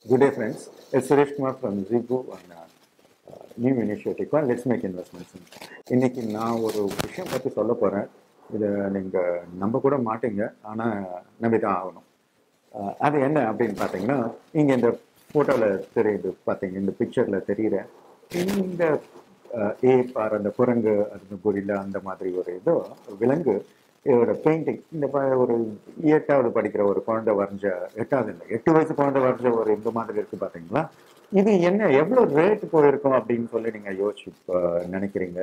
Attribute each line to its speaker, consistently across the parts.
Speaker 1: Good day, friends. It's Suresh Kumar from Zibu on uh, uh, new initiative called Let's Make Investments. இன்னைக்கு நான் ஒரு விஷயம் பற்றி சொல்ல போகிறேன் இதை நீங்கள் நம்ப கூட மாட்டீங்க ஆனால் நம்பி தான் ஆகணும் அஹ், அது என்ன அப்படின்னு பார்த்தீங்கன்னா இங்கே இந்த ஃபோட்டோவில் தெரியுது பார்த்தீங்க இந்த பிக்சரில் தெரியுற இந்த ஏப்பார் அந்த குரங்கு அந்த குரில்ல அந்த மாதிரி ஒரு இதோ விலங்கு இதோட பெயிண்டிங் இந்த ப- ஒரு எட்டாவது படிக்கிற ஒரு குழந்தை வரைஞ்ச எட்டாவது இல்லை எட்டு வயசு குழந்தை வரைஞ்ச ஒரு இந்த மாதிரி இருக்கு பார்த்தீங்களா இது என்ன எவ்வளோ ரேட் போயிருக்கும் அப்படின்னு சொல்லி நீங்கள் யோசிச்சு அஹ், நினைக்கிறீங்க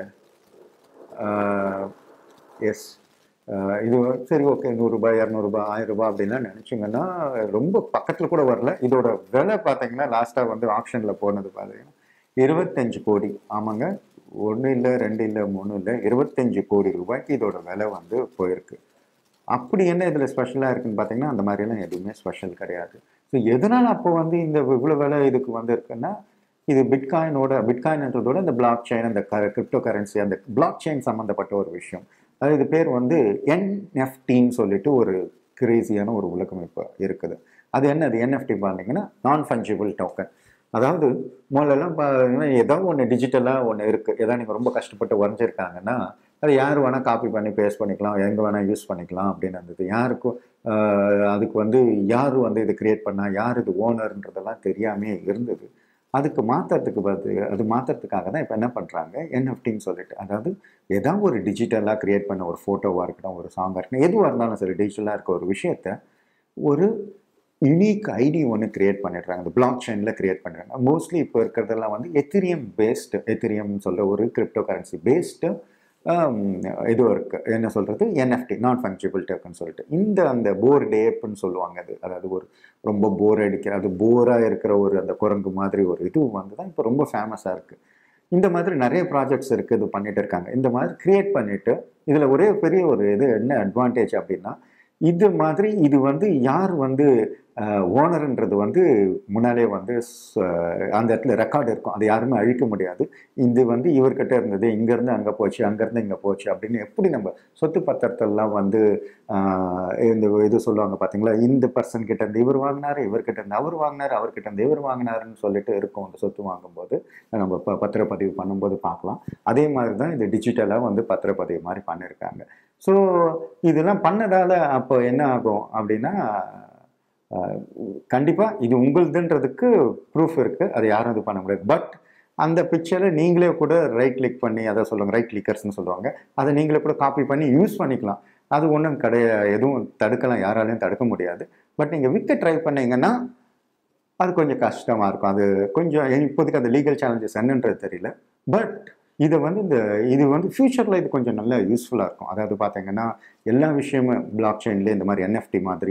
Speaker 1: எஸ் இது சரி ஓகே நூறுரூபா இரநூறுபா ஆயிரம் ரூபாய் அப்படின்லாம் நினச்சிங்கன்னா ரொம்ப பக்கத்தில் கூட வரல இதோட விலை பார்த்தீங்கன்னா லாஸ்ட்டாக வந்து ஆப்ஷனில் போனது பார்த்தீங்கன்னா இருபத்தஞ்சு கோடி ஆமாங்க ஒன்று இல்லை ரெண்டு இல்லை மூணு இல்லை இருபத்தஞ்சு கோடி ரூபாய்க்கு இதோட விலை வந்து போயிருக்கு அப்படி என்ன இதில் ஸ்பெஷலாக இருக்குன்னு பார்த்தீங்கன்னா அந்த மாதிரிலாம் எதுவுமே ஸ்பெஷல் கிடையாது ஸோ எதனால் அப்போ வந்து இந்த இவ்வளோ விலை இதுக்கு வந்து இருக்குன்னா இது பிட்காயினோட பிட்காயின்ன்றதோட இந்த பிளாக் செயின் அந்த கிரிப்டோ கரன்சி அந்த பிளாக் செயின் சம்மந்தப்பட்ட ஒரு விஷயம் அது இது பேர் வந்து என்எஃப்டின்னு சொல்லிட்டு ஒரு கிரேசியான ஒரு உலகம் இப்போ இருக்குது அது என்னது என்எஃப்டி பார்த்தீங்கன்னா நான் ஃபஞ்சிபிள் டோக்கன் அதாவது முதல்லலாம் பார்த்தீங்கன்னா ஏதோ ஒன்று டிஜிட்டலாக ஒன்று இருக்குது ஏதாவது நீங்கள் ரொம்ப கஷ்டப்பட்டு வரைஞ்சிருக்காங்கன்னா அது யார் வேணால் காப்பி பண்ணி பேஸ்ட் பண்ணிக்கலாம் எங்கே வேணால் யூஸ் பண்ணிக்கலாம் அப்படின்னு இருந்தது யாருக்கும் ஆஹ், அதுக்கு வந்து யார் வந்து இது கிரியேட் பண்ணா யார் இது ஓனர்ன்றதெல்லாம் தெரியாமே இருந்தது அதுக்கு மாற்றுறதுக்கு பார்த்து அது மாற்றுறதுக்காக தான் இப்போ என்ன பண்ணுறாங்க என்எஃப்டின்னு சொல்லிட்டு அதாவது ஏதாவது ஒரு டிஜிட்டலாக கிரியேட் பண்ண ஒரு ஃபோட்டோவாக இருக்கட்டும் ஒரு சாங்காக இருக்கட்டும் எதுவாக இருந்தாலும் சரி டிஜிட்டலாக இருக்க ஒரு விஷயத்த ஒரு யுனிக் ஐடி ஒன்று கிரியேட் பண்ணிடுறாங்க அந்த பிளாக் செயினில் கிரியேட் பண்ணுறாங்க மோஸ்ட்லி இப்போ இருக்கிறதெல்லாம் வந்து எத்திரியம் பேஸ்டு எத்திரியம் சொல்கிற ஒரு கிரிப்டோ கரன்சி பேஸ்டு இதுவும் இருக்குது என்ன சொல்கிறது என்எஃப்டி நான் ஃபங்க்சிபிள் டோக்கன் சொல்லிட்டு இந்த அந்த போர் டேப்புன்னு சொல்லுவாங்க அது அதாவது ஒரு ரொம்ப போர் அடிக்கிற அது போராக இருக்கிற ஒரு அந்த குரங்கு மாதிரி ஒரு இது வந்து தான் இப்போ ரொம்ப ஃபேமஸாக இருக்குது இந்த மாதிரி நிறைய ப்ராஜெக்ட்ஸ் இருக்குது இது பண்ணிட்டு இருக்காங்க இந்த மாதிரி கிரியேட் பண்ணிட்டு இதில் ஒரே பெரிய ஒரு இது என்ன அட்வான்டேஜ் அப்படின்னா இது மாதிரி இது வந்து யார் வந்து ஓனர்ன்றது வந்து முன்னாலே வந்து ச- அந்த இடத்துல ரெக்கார்டு இருக்கும் அதை யாருமே அழிக்க முடியாது இது வந்து இவர்கிட்ட இருந்தது இங்கேருந்து அங்கே போச்சு அங்கேருந்து இங்கே போச்சு அப்படின்னு எப்படி நம்ம சொத்து பத்திரத்தெல்லாம் வந்து ஆஹ், இந்த இது சொல்லுவாங்க பார்த்தீங்களா இந்த பர்சன் கிட்ட இருந்து இவர் வாங்கினாரு இவர்கிட்ட இருந்து அவர் வாங்கினாரு அவர்கிட்ட இருந்து இவர் வாங்கினாருன்னு சொல்லிட்டு இருக்கும் அந்த சொத்து வாங்கும்போது நம்ம ப பத்திரப்பதிவு பண்ணும்போது பார்க்கலாம் அதே மாதிரி தான் இது டிஜிட்டலாக வந்து பத்திரப்பதிவு மாதிரி பண்ணியிருக்காங்க ஸோ இதெல்லாம் பண்ணதால அப்போ என்ன ஆகும் அப்படின்னா கண்டிப்பாக இது உங்களுதுன்றதுக்கு ப்ரூஃப் இருக்குது அதை யாரும் இது பண்ண முடியாது பட் அந்த பிக்சரை நீங்களே கூட ரைட் கிளிக் பண்ணி அதை சொல்லுவாங்க ரைட் கிளிக்கர்ஸ்னு சொல்லுவாங்க அதை நீங்களே கூட காப்பி பண்ணி யூஸ் பண்ணிக்கலாம் அது ஒன்றும் கிடையாது எதுவும் தடுக்கலாம் யாராலையும் தடுக்க முடியாது பட் நீங்கள் விற்க ட்ரை பண்ணீங்கன்னா அது கொஞ்சம் கஷ்டமாக இருக்கும் அது கொஞ்சம் இப்போதைக்கு அந்த லீகல் சேலஞ்சஸ் என்னன்றது தெரியல பட் இதை வந்து இந்த இது வந்து ஃப்யூச்சரில் இது கொஞ்சம் நல்ல யூஸ்ஃபுல்லாக இருக்கும் அதாவது பார்த்தீங்கன்னா எல்லா விஷயமும் பிளாக் செயின்லேயே இந்த மாதிரி என்எஃப்டி மாதிரி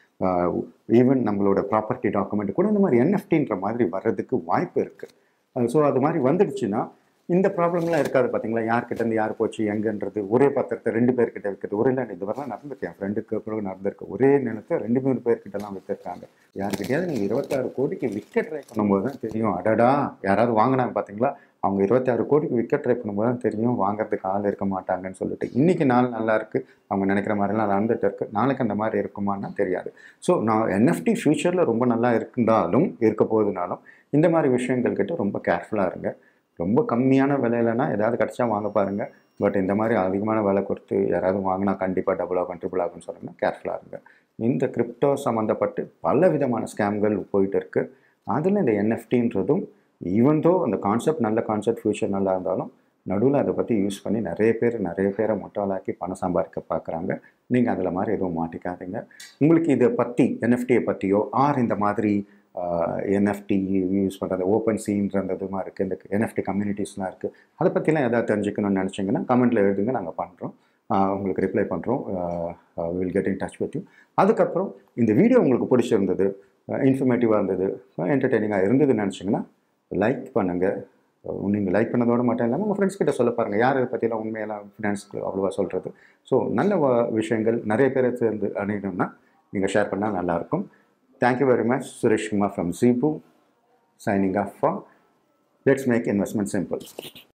Speaker 1: ஈவன் நம்மளோட ப்ராப்பர்ட்டி டாக்குமெண்ட் கூட இந்த மாதிரி என்எஃப்டின்ற மாதிரி வர்றதுக்கு வாய்ப்பு இருக்குது ஸோ அது மாதிரி வந்துடுச்சுன்னா இந்த ப்ராப்ளம்லாம் இருக்காது பார்த்தீங்களா யார்கிட்ட இருந்து யார் போச்சு எங்கன்றது ஒரே பத்திரத்தை ரெண்டு பேர்கிட்ட விற்கிறது ஒரே லேண்ட் இது வரலாம் நடந்திருக்கு என் ஃப்ரெண்டுக்கு கூட நடந்திருக்கு ஒரே நிலத்தை ரெண்டு மூணு பேர்கிட்டலாம் விற்றுருக்காங்க யார்கிட்டயாவது நீங்கள் இருபத்தாறு கோடிக்கு விற்க ட்ரை பண்ணும்போது தான் தெரியும் அடடா யாராவது வாங்கினாங்க பார்த்தீங்களா அவங்க இருபத்தாறு கோடிக்கு விற்க ட்ரை பண்ணும்போது தான் தெரியும் வாங்குறதுக்கு ஆள் இருக்க மாட்டாங்கன்னு சொல்லிட்டு இன்னைக்கு நாள் நல்லா இருக்கு அவங்க நினைக்கிற மாதிரிலாம் நடந்துட்டு இருக்கு நாளைக்கு அந்த மாதிரி இருக்குமான்னா தெரியாது ஸோ நான் என்எஃப்டி ஃபியூச்சரில் ரொம்ப நல்லா இருந்தாலும் இருக்க போகுதுனாலும் இந்த மாதிரி விஷயங்கள் கிட்ட ரொம்ப கேர்ஃபுல்லாக இருங்க ரொம்ப கம்மியான விலையிலனா ஏதாவது கிடச்சா வாங்க பாருங்க பட் இந்த மாதிரி அதிகமான விலை கொடுத்து யாராவது வாங்கினா கண்டிப்பாக டபுள் ஆகும் ட்ரிபிள் ஆகும்னு சொன்னீங்கன்னா கேர்ஃபுல்லாக இருங்க இந்த கிரிப்டோ சம்மந்தப்பட்டு பல விதமான ஸ்கேம்கள் போயிட்டு இருக்கு அதில் இந்த என்எஃப்டின்றதும் ஈவன்தோ அந்த கான்செப்ட் நல்ல கான்செப்ட் ஃபியூச்சர் நல்லா இருந்தாலும் நடுவில் அதை பற்றி யூஸ் பண்ணி நிறைய பேர் நிறைய பேரை முட்டாளாக்கி பணம் சம்பாதிக்க பார்க்குறாங்க நீங்கள் அதில் மாதிரி எதுவும் மாட்டிக்காதீங்க உங்களுக்கு இதை பற்றி என்எஃப்டியை பற்றியோ ஆர் இந்த மாதிரி என்எஃப்டி யூஸ் பண்ணுறது ஓப்பன் சீன்றதுமா இருக்குது இந்த என்எஃப்டி கம்யூனிட்டிஸ்லாம் இருக்குது அதை பற்றிலாம் எதாவது தெரிஞ்சுக்கணும்னு நினச்சிங்கன்னா கமெண்ட்டில் எழுதுங்க நாங்கள் பண்ணுறோம் உங்களுக்கு ரிப்ளை பண்ணுறோம் will get in touch with you அதுக்கப்புறம் இந்த வீடியோ உங்களுக்கு பிடிச்சிருந்தது இன்ஃபர்மேட்டிவாக இருந்தது என்டர்டெய்னிங்காக இருந்ததுன்னு நினச்சிங்கன்னா லைக் பண்ணுங்கள் நீங்கள் லைக் பண்ணதோடு மட்டும் இல்லாமல் உங்கள் ஃப்ரெண்ட்ஸ் கிட்ட சொல்ல பாருங்கள் யார் இதை பற்றிலாம் உண்மையெல்லாம் ஃபினான்ஸ்க்கு அவ்வளோவா சொல்கிறது ஸோ நல்ல வ- விஷயங்கள் நிறைய பேரை சேர்ந்து அணியணும்னா நீங்கள் ஷேர் பண்ணால் நல்லாயிருக்கும் thank you very much Suresh Kumar from ஜீபு signing off for let's make investment simple